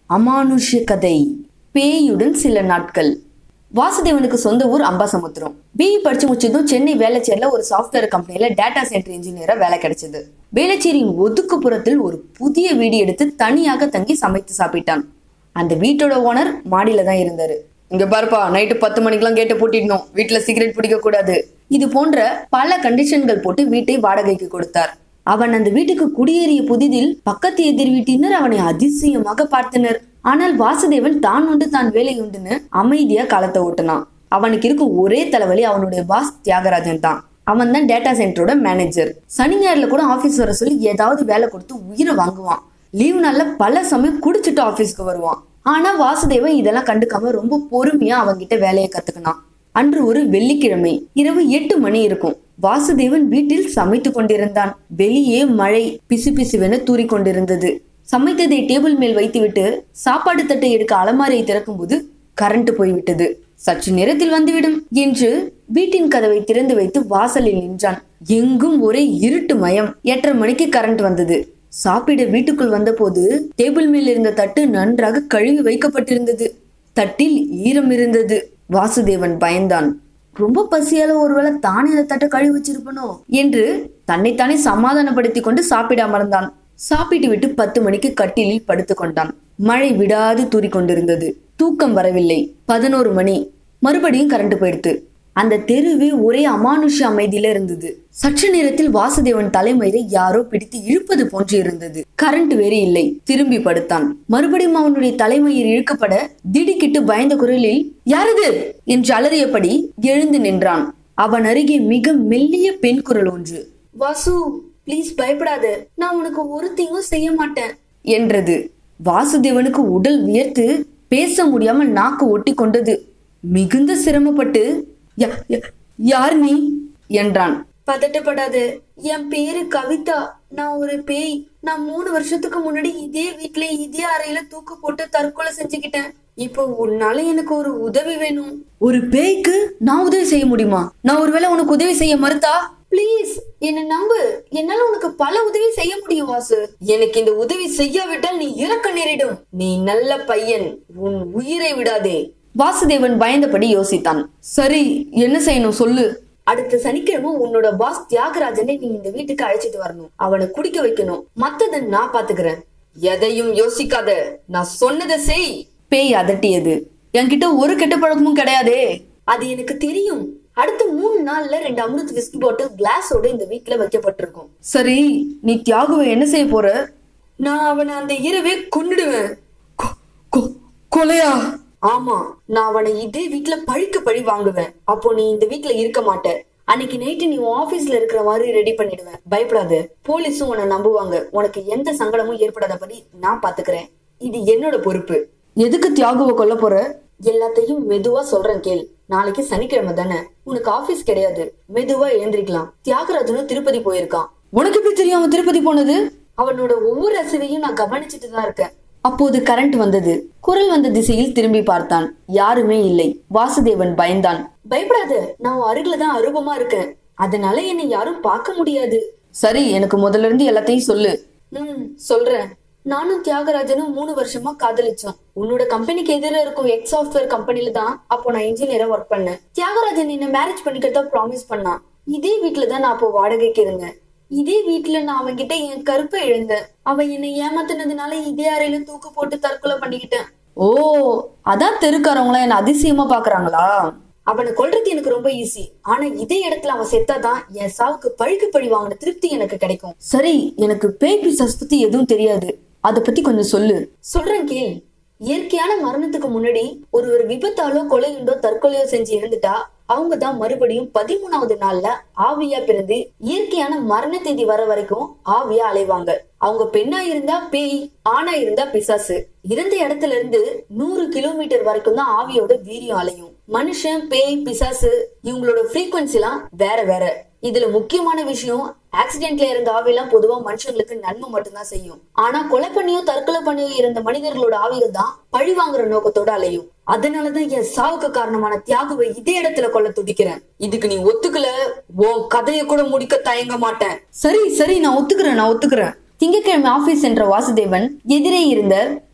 அமானுஷ்ய கதை பேயுடன் சில நாட்கள் வாசுதேவனுக்கு சொந்த ஊர் அம்பாசமுத்திரம் பிஇ படிச்சு முடிச்சதும் சென்னை வேளச்சேரியில ஒரு சாஃப்ட்வேர் கம்பெனில டேட்டா சென்டர் இன்ஜினியரா வேலை கிடைச்சது வேளச்சேரியின் ஒதுக்குப்புறத்தில் ஒரு புதிய வீடு எடுத்து தனியாக தங்கி சமைத்து சாப்பிட்டான் அந்த வீட்டோட ஓனர் மாடியில தான் இருந்தாரு இங்க பாருப்பா நைட்டு பத்து மணிக்கெல்லாம் கேட்டு பூட்டிடணும் வீட்டுல சிகரெட் பிடிக்க கூடாது இது போன்ற பல கண்டிஷன்கள் போட்டு வீட்டை வாடகைக்கு கொடுத்தார் அவன் அந்த வீட்டுக்கு குடியேறிய புதிதில் பக்கத்து எதிர் வீட்டினர் அவனை அதிசயமாக பார்த்தனர் ஆனால் வாசுதேவன் தான் உண்டு தான் வேலை உண்டுன்னு அமைதியா காலத்தை ஓட்டினான் அவனுக்கு இருக்கும் ஒரே தலைவலி அவனுடைய பாஸ் தியாகராஜன் தான் அவன் தான் டேட்டா சென்டரோட மேனேஜர் சனி ஞாயிறுல கூட ஆபீஸ் வர சொல்லி ஏதாவது வேலை கொடுத்து உயிரை வாங்குவான் லீவு நாள்ல பல சமயம் குடிச்சிட்டு ஆபீஸ்க்கு வருவான் ஆனா வாசுதேவன் இதெல்லாம் கண்டுக்காம ரொம்ப பொறுமையா அவன்கிட்ட வேலையை கத்துக்கினான் அன்று ஒரு வெள்ளிக்கிழமை இரவு எட்டு மணி இருக்கும் வாசுதேவன் வீட்டில் சமைத்து கொண்டிருந்தான் வெளியே மழை பிசு பிசுவென தூறிக் கொண்டிருந்தது சமைத்ததை டேபிள் மேல் வைத்துவிட்டு சாப்பாடு தட்டை எடுக்க அலமாரியை திறக்கும்போது கரண்ட் போய்விட்டது சற்று நேரத்தில் வந்துவிடும் என்று வீட்டின் கதவை திறந்து வைத்து வாசலில் நின்றான் எங்கும் ஒரே இருட்டு மயம் எட்டரை மணிக்கு கரண்ட் வந்தது சாப்பிட வீட்டுக்குள் வந்தபோது டேபிள் மேல் இருந்த தட்டு நன்றாக கழுவி வைக்கப்பட்டிருந்தது தட்டில் ஈரம் இருந்தது வாசுதேவன் பயந்தான் ரொம்ப பசியால ஒருவேளை தானே அந்த தட்டை கழுவி வச்சிருப்பனோ என்று தன்னைத்தானே சமாதானப்படுத்திக் கொண்டு சாப்பிட அமர்ந்தான் சாப்பிட்டு விட்டு பத்து மணிக்கு கட்டிலில் படுத்துக் கொண்டான் மழை விடாது தூறிக் கொண்டிருந்தது தூக்கம் வரவில்லை பதினோரு மணி மறுபடியும் கரண்ட் போயிடுத்து அந்த தெருவே ஒரே அமானுஷ அமைதியில இருந்தது சற்று நேரத்தில் வாசுதேவன் தலைமயிரை யாரோ பிடித்து இழுப்பது போன்று இருந்தது கரண்ட் வேறு இல்லை திரும்பி படுத்தான் மறுபடியும் அவனுடைய தலைமயிர் இழுக்கப்பட திடுக்கிட்டு பயந்த குரலில் யாரது என்று அலறியபடி எழுந்து நின்றான் அவன் அருகே மிக மெல்லிய பெண் குரல் ஒன்று வாசு ப்ளீஸ் பயப்படாத நான் உனக்கு ஒரு தீங்கும் செய்ய மாட்டேன் என்றது வாசுதேவனுக்கு உடல் வியர்த்து பேச முடியாமல் நாக்கு ஒட்டி கொண்டது மிகுந்த சிரமப்பட்டு "யா- யா- யார் நீ என்றான் பதட்டப்படாத என் பேரு கவிதா நான் ஒரு பேய் நான் மூணு வருஷத்துக்கு முன்னாடி இதே வீட்ல இதே அறையில தூக்கு போட்டு தற்கொலை செஞ்சுக்கிட்டேன் இப்போ உன்னால எனக்கு ஒரு உதவி வேணும் ஒரு பேய்க்கு நான் உதவி செய்ய முடியுமா நான் ஒருவேளை உனக்கு உதவி செய்ய மறுத்தா ப்ளீஸ் என்ன நம்பு என்னால உனக்கு பல உதவி செய்ய முடியும் வாசு எனக்கு இந்த உதவி செய்யாவிட்டால் நீ இறக்க நேரிடும் நீ நல்ல பையன் உன் உயிரை விடாதே வாசுதேவன் பயந்தபடி யோசித்தான் சரி என்ன செய்யணும் சொல்லு அடுத்த சனிக்கிழமை உன்னோட பாஸ் தியாகராஜனை நீ இந்த வீட்டுக்கு அழைச்சிட்டு வரணும் அவனை குடிக்க வைக்கணும் மத்தத நான் பாத்துக்கிறேன் எதையும் யோசிக்காத நான் சொன்னதை செய் பேய் அதட்டியது என்கிட்ட ஒரு கெட்ட பழக்கமும் கிடையாதே அது எனக்கு தெரியும் அடுத்த மூணு நாள்ல ரெண்டு அமிர்த் விஸ்கி பாட்டில் கிளாஸோட இந்த வீட்ல வைக்கப்பட்டிருக்கும் சரி நீ தியாகுவை என்ன செய்ய போற நான் அவனை அந்த இரவே கொன்னுடுவேன் கொ- கொ- கொலையா ஆமா நான் அவனை இதே வீட்ல பழிக்கு பழி வாங்குவேன் அப்போ நீ இந்த வீட்ல இருக்க மாட்ட அன்னைக்கு நைட்டு நீ உன் ஆபீஸ்ல இருக்கிற மாதிரி ரெடி பண்ணிடுவேன் பயப்படாத போலீஸும் உன்னை நம்புவாங்க உனக்கு எந்த சங்கடமும் ஏற்படாதபடி நான் பாத்துக்கிறேன் இது என்னோட பொறுப்பு எதுக்கு தியாகுவை கொல்ல போற எல்லாத்தையும் மெதுவா சொல்றேன் கேள் நாளைக்கு சனிக்கிழமை தானே உனக்கு ஆபீஸ் கிடையாது மெதுவா எழுந்திருக்கலாம் தியாகராஜனும் திருப்பதி போயிருக்கான் உனக்கு எப்படி தெரியும் அவன் திருப்பதி போனது அவனோட ஒவ்வொரு அசைவையும் நான் கவனிச்சுட்டு தான் இருக்கேன் அப்போது கரண்ட் வந்தது குரல் வந்த திசையில் திரும்பி பார்த்தான் யாருமே இல்லை வாசுதேவன் பயந்தான் பயப்படாத நான் உன் அருகில தான் அரூபமா இருக்கேன் அதனால என்னை யாரும் பார்க்க முடியாது சரி எனக்கு முதல்ல இருந்து எல்லாத்தையும் சொல்லு ம் சொல்றேன் நானும் தியாகராஜனும் மூணு வருஷமா காதலிச்சோம் உன்னோட கம்பெனிக்கு எதிர இருக்கும் எக்ஸ் சாஃப்ட்வேர் கம்பெனில தான் அப்போ நான் இன்ஜினியரா ஒர்க் பண்ணேன் தியாகராஜன் என்ன மேரேஜ் பண்ணிக்கிறதா ப்ராமிஸ் பண்ணான் இதே வீட்ல தான் நான் அப்போ வாடகைக்கு இருந்தேன் இதே வீட்ல நான் அவன்கிட்ட என் கருப்பை இழந்தேன் அவன் என்னை ஏமாத்தினதுனால இதே அறையில தூக்கு போட்டு தற்கொலை பண்ணிக்கிட்டேன் ஓ அதான் தெருக்காரவங்களாம் என்ன அதிசயமா பாக்குறாங்களா அவனை கொல்றது எனக்கு ரொம்ப ஈஸி ஆனா இதே இடத்துல அவன் செத்தாதான் என் சாவுக்கு பழிக்கு பழி வாங்கின திருப்தி எனக்கு கிடைக்கும் சரி எனக்கு பேய் பிசாஸ் பத்தி எதுவும் தெரியாது அத பத்தி கொஞ்சம் சொல்லு சொல்றேன் கேள் இயற்கையான மரணத்துக்கு முன்னாடி ஒருவர் விபத்தாலோ கொலையுண்டோ தற்கொலையோ செஞ்சு இறந்துட்டா அவங்க தான் மறுபடியும் பதிமூணாவது நாள்ல ஆவியா பிறந்து இயற்கையான மரண தேதி வர வரைக்கும் ஆவியா அலைவாங்க அவங்க பெண்ணா இருந்தா பேய் ஆணா இருந்தா பிசாசு இருந்த இடத்துல இருந்து நூறு கிலோமீட்டர் வரைக்கும் தான் ஆவியோட வீரியம் அலையும் மனுஷன் பேய் பிசாசு இவங்களோட frequency எல்லாம் வேற வேற இதுல முக்கியமான விஷயம் ஆக்சிடென்ட்ல இறந்த ஆவியெல்லாம் பொதுவா மனுஷங்களுக்கு நன்மை மட்டும்தான் செய்யும் ஆனா கொலை பண்ணியோ தற்கொலை பண்ணியோ இறந்த மனிதர்களோட ஆவிகள் தான் பழி வாங்குற நோக்கத்தோட அலையும் அதனாலதான் என் சாவுக்கு காரணமான தியாகுவை இதே இடத்துல கொல்ல துடிக்கிறேன் இதுக்கு நீ ஒத்துக்கல உன் கதையை கூட முடிக்க தயங்க மாட்டேன் சரி சரி நான் ஒத்துக்கிறேன் நான் ஒத்துக்கிறேன் திங்கட்கிழமை ஆபீஸ் சென்ற வாசுதேவன் எதிரே இருந்த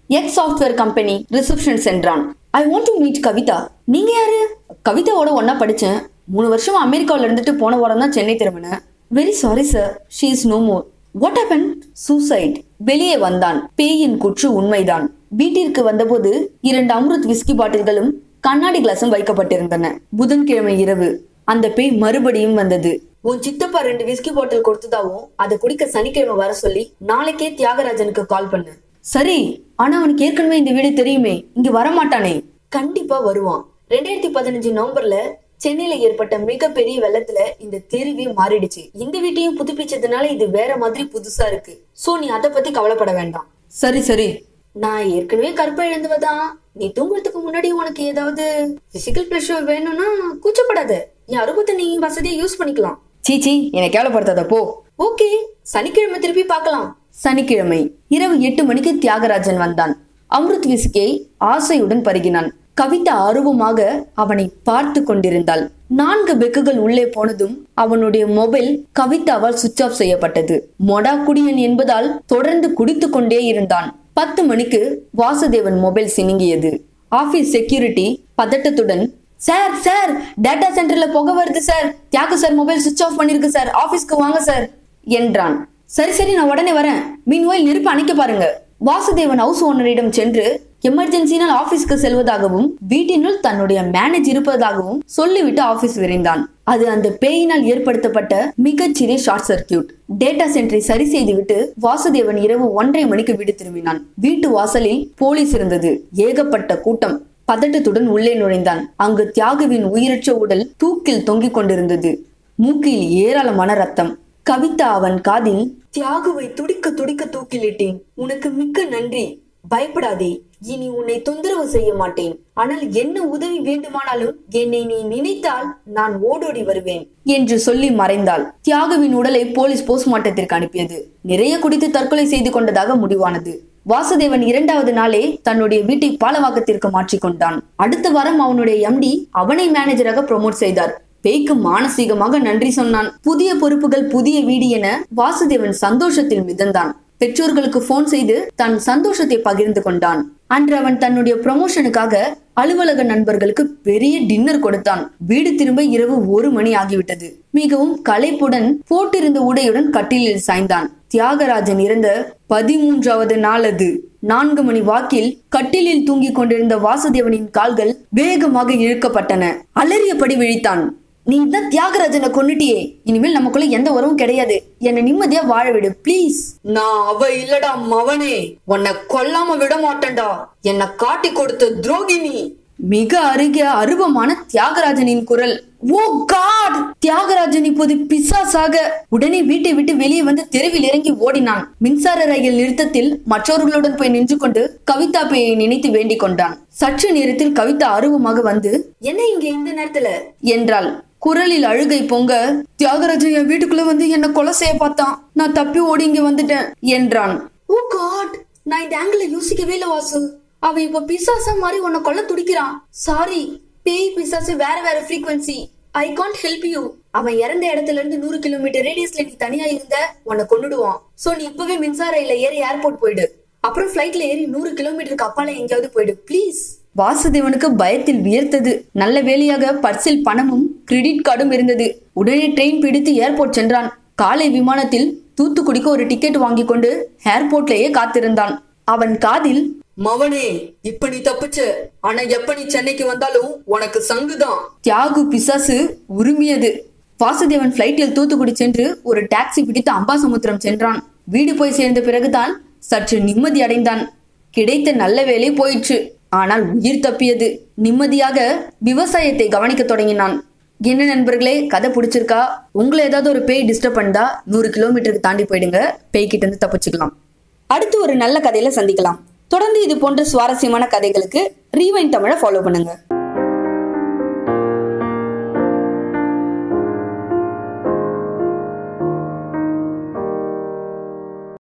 எக்ஸ் சாஃப்ட்வேர் கம்பெனி ரிசப்ஷன் சென்றான் I want to meet Kavitha நீங்க யாரு கவிதாவோட ஒன்னா படிச்சேன் மூணு வருஷம் அமெரிக்காவில இருந்துட்டு போன வாரம் தான் சென்னை திரும்பினேன் very sorry sir she is no more what happen suicide வெளியே வந்தான் பேயின் குற்று உண்மைதான் வீட்டிற்கு வந்தபோது இரண்டு அம்ருத் விஸ்கி பாட்டில்களும் கண்ணாடி கிளாஸும் வைக்கப்பட்டிருந்தன புதன்கிழமை இரவு அந்த பேய் மறுபடியும் வந்தது உன் சித்தப்பா ரெண்டு விஸ்கி பாட்டில் கொடுத்ததாவும் அதை குடிக்க சனிக்கிழமை வர சொல்லி நாளைக்கே தியாகராஜனுக்கு கால் பண்ணு சரி ஆனா அவனுக்கு ஏற்கனவே இந்த வீடு தெரியுமே இங்க வரமாட்டானே கண்டிப்பா வருவான் ரெண்டாயிரத்தி பதினஞ்சு நவம்பர்ல சென்னையில ஏற்பட்ட மிகப்பெரிய வெள்ளத்துல இந்த தெருவே மாறிடுச்சு இந்த வீட்டையும் புதுப்பிச்சதுனால இது வேற மாதிரி புதுசா இருக்கு சோ நீ அத பத்தி கவலைப்பட வேண்டாம் சரி சரி நான் ஏற்கனவே கற்பை இழந்துவதான் நீ தூங்குறதுக்கு முன்னாடி உனக்கு ஏதாவது பிசிக்கல் ப்ரெஷர் வேணும்னா கூச்சப்படாத என் அறுபத்தை நீ வசதியா யூஸ் பண்ணிக்கலாம் சீச்சி என்னை கேவலப்படுத்தாத போ ஓகே சனிக்கிழமை திருப்பி பார்க்கலாம் சனிக்கிழமை இரவு எட்டு மணிக்கு தியாகராஜன் வந்தான் அம்ருத் விஸ்கியை ஆசையுடன் பருகினான் கவிதா ஆர்வமாக அவனை பார்த்து கொண்டிருந்தாள் நான்கு பெக்குகள் உள்ளே போனதும் அவனுடைய மொபைல் கவிதாவால் சுவிட்ச் ஆஃப் செய்யப்பட்டது மொடா குடியன் என்பதால் தொடர்ந்து குடித்துக் கொண்டே இருந்தான் பத்து மணிக்கு வாசுதேவன் மொபைல் சினுங்கியது ஆபீஸ் செக்யூரிட்டி பதட்டத்துடன் சார் சார் டேட்டா சென்டர்ல புகை வருது சார் தியாகு சார் மொபைல் சுவிட்ச் ஆஃப் பண்ணிருக்கு சார் ஆபீஸ்க்கு வாங்க சார் என்றான் சரி சரி நான் உடனே வரேன் மீன்வாயில் நெருப்பு அணைக்க பாருங்க வாசுதேவன் ஹவுஸ் ஓனரிடம் சென்று எமர்ஜென்சினால் ஆபீஸ்க்கு செல்வதாகவும் வீட்டினுள் தன்னுடைய மேனேஜ் இருப்பதாகவும் சொல்லிவிட்டு ஆபீஸ் விரைந்தான் அது அந்த பேயினால் ஏற்படுத்தப்பட்ட மிகச்சிறிய ஷார்ட் சர்க்கியூட் டேட்டா சென்டரை சரி செய்துவிட்டு வாசுதேவன் இரவு ஒன்றரை மணிக்கு வீடு திரும்பினான் வீட்டு வாசலில் போலீஸ் இருந்தது ஏகப்பட்ட கூட்டம் பதட்டத்துடன் உள்ளே நுழைந்தான் அங்கு தியாகுவின் உயிரற்ற உடல் தூக்கில் தொங்கிக் கொண்டிருந்தது மூக்கில் ஏராளமான ரத்தம் கவிதா அவன் காதில் தியாகுவை துடிக்க துடிக்க தூக்கிலிட்டேன் உனக்கு மிக்க நன்றி பயப்படாதே இனி உன்னை தொந்தரவு செய்ய மாட்டேன் ஆனால் என்ன உதவி வேண்டுமானாலும் என்னை நீ நினைத்தால் நான் ஓடோடி வருவேன் என்று சொல்லி மறைந்தாள் தியாகுவின் உடலை போலீஸ் போஸ்ட்மார்ட்டத்திற்கு அனுப்பியது நிறைய குடித்து தற்கொலை செய்து கொண்டதாக முடிவானது வாசுதேவன் இரண்டாவது நாளே தன்னுடைய வீட்டை பாலவாக்கத்திற்கு மாற்றிக்கொண்டான் அடுத்த வாரம் அவனுடைய எம்டி அவனை மேனேஜராக ப்ரொமோட் செய்தார் பேய்க்கு மானசீகமாக நன்றி சொன்னான் புதிய பொறுப்புகள் புதிய வீடு என வாசுதேவன் சந்தோஷத்தில் மிதந்தான் பெற்றோர்களுக்கு போன் செய்து தன் சந்தோஷத்தை பகிர்ந்து கொண்டான் அன்று அவன் தன்னுடைய ப்ரமோஷனுக்காக அலுவலக நண்பர்களுக்கு பெரிய டின்னர் கொடுத்தான் வீடு திரும்ப இரவு ஒரு மணி ஆகிவிட்டது மிகவும் களைப்புடன் போட்டிருந்த உடையுடன் கட்டிலில் சாய்ந்தான் தியாகராஜன் இறந்த பதிமூன்றாவது நாள் அது நான்கு மணி வாக்கில் கட்டிலில் தூங்கிக் கொண்டிருந்த வாசுதேவனின் கால்கள் வேகமாக இழுக்கப்பட்டன அலறியபடி விழித்தான் நீ தான் தியாகராஜனை கொன்னுட்டியே இனிமேல் நமக்குள்ள எந்த உறவும் கிடையாது என்னை நிம்மதியா வாழ விடு ப்ளீஸ் நான் அவ இல்லடா மவனே உன்னை கொல்லாம விட மாட்டேன்டா என்னை காட்டி கொடுத்த துரோகினி மிக அருகே அருவமான தியாகராஜனின் குரல் ஓ காட் தியாகராஜன் இப்போது பிசாசாக உடனே வீட்டை விட்டு வெளியே வந்து தெருவில் இறங்கி ஓடினான் மின்சார ரயில் நிறுத்தத்தில் மற்றவர்களுடன் போய் நின்று கொண்டு கவிதா பேயை நினைத்து வேண்டிக் கொண்டான் சற்று நேரத்தில் கவிதா அருவமாக வந்து என்ன இங்க இந்த நேரத்துல என்றாள் குரலில் அழுகை பொங்க தியாகராஜன் என் வீட்டுக்குள்ள வந்து என்ன கொலை செய்ய பார்த்தான் நான் தப்பி ஓடி இங்க வந்துட்டேன் என்றான் ஓ காட் நான் இந்த ஆங்கிள் யோசிக்கவே இல்ல வாசு அவன் இப்ப பிசாசா மாதிரி உன்னை கொல்ல துடிக்கிறான் சாரி பேய் பிசாசு வேற வேற frequency I can't help you அவன் இறந்த இடத்துல இருந்து நூறு கிலோமீட்டர் ரேடியஸ்ல நீ தனியா இருந்த உன்னை கொன்னுடுவான் சோ நீ இப்பவே மின்சார ரயில ஏறி ஏர்போர்ட் போயிடு அப்புறம் ஃபிளைட்ல ஏறி நூறு கிலோமீட்டருக்கு அப்பால எங்கேயாவது போயிடு ப்ளீஸ் வாசுதேவனுக்கு பயத்தில் வியர்த்தது நல்ல வேலையாக பர்சில் பணமும் கிரெடிட் கார்டும் இருந்தது உடனே ட்ரெயின் பிடித்து ஏர்போர்ட் சென்றான் காலை விமானத்தில் தூத்துக்குடிக்கு ஒரு டிக்கெட் வாங்கி கொண்டு ஏர்போர்ட்லயே காத்திருந்தான் அவன் காதில் மவனே இப்ப நீ தப்பிச்ச ஆனா எப்ப நீ சென்னைக்கு வந்தாலும் உனக்கு சங்குதான் தியாகு பிசாசு உரிமையது வாசுதேவன் பிளைட்டில் தூத்துக்குடி சென்று ஒரு டாக்ஸி பிடித்து அம்பாசமுத்திரம் சென்றான் வீடு போய் சேர்ந்த பிறகுதான் சற்று நிம்மதி அடைந்தான் கிடைத்த நல்ல வேலை போயிற்று ஆனால் உயிர் தப்பியது நிம்மதியாக விவசாயத்தை கவனிக்க தொடங்கினான் என்ன நண்பர்களே கதை பிடிச்சிருக்கா உங்களை ஏதாவது ஒரு பேய் டிஸ்டர்ப் பண்ணா நூறு கிலோமீட்டருக்கு தாண்டி போயிடுங்க பேய்கிட்ட இருந்து தப்பிச்சுக்கலாம் அடுத்து ஒரு நல்ல கதையில சந்திக்கலாம் தொடர்ந்து இது போன்ற சுவாரஸ்யமான கதைகளுக்கு ரீவைன் தமிழை ஃபாலோ பண்ணுங்க